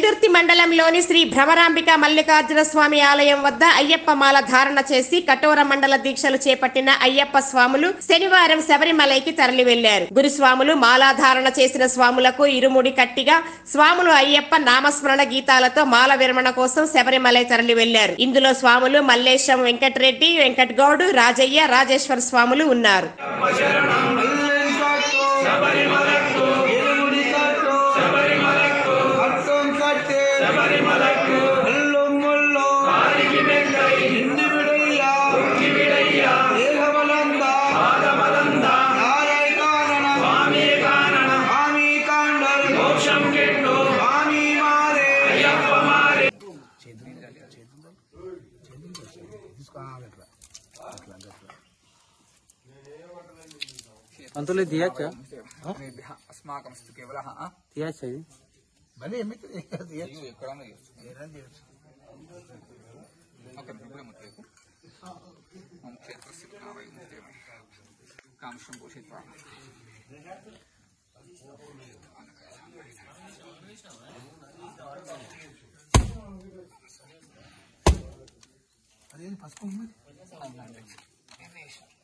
వెల్దుర్తి మండలంలోని శ్రీ భ్రమరాంబిక మల్లికార్జున స్వామి ఆలయం వద్ద అయ్యప్ప మాల ధారణ చేసి కఠోర మండల దీక్షలు చేపట్టిన అయ్యప్ప స్వాములు శనివారం శబరిమలైకి తరలి వెళ్లారు గురుస్వాములు మాలాధారణ చేసిన స్వాములకు ఇరుముడి కట్టిగా స్వాములు అయ్యప్ప నామస్మరణ గీతాలతో మాల విరమణ కోసం శబరిమలై తరలి వెళ్లారు ఇందులో స్వాములు మల్లేశం వెంకటరెడ్డి వెంకట్ గౌడ్ రాజయ్య రాజేశ్వర స్వాములు ఉన్నారు మల్లెంకట్టు శబరిమలకు ఇరుముడికట్టు శబరిమలకు అర్థం కట్టే శబరిమలకు ముల్లు ముల్లు కాలికి మెంకై ఇంది విడయ్యా ఉక్కి విడయ్యా దేహబలంద పాదబలంద నారై కారణ స్వామి కారణ స్వామి కాండల్ మోక్షం కెట్టు స్వామి మారే అయ్యప్ప మారే అంతలో తీయచ్చా అనేభ్యः अस्माकमस्तु केवलः आ? తీయచ్చా ఇది నీవు ఎక్కడన్నా చేయొచ్చు. ఓకే ఇప్పుడే ముట్టేకు మమ క్షేత్రస్య పునావై ముక్తేమై కాంక్షం పోషిత్వా అదేంటి పసుపు ఉంది? అవునండి.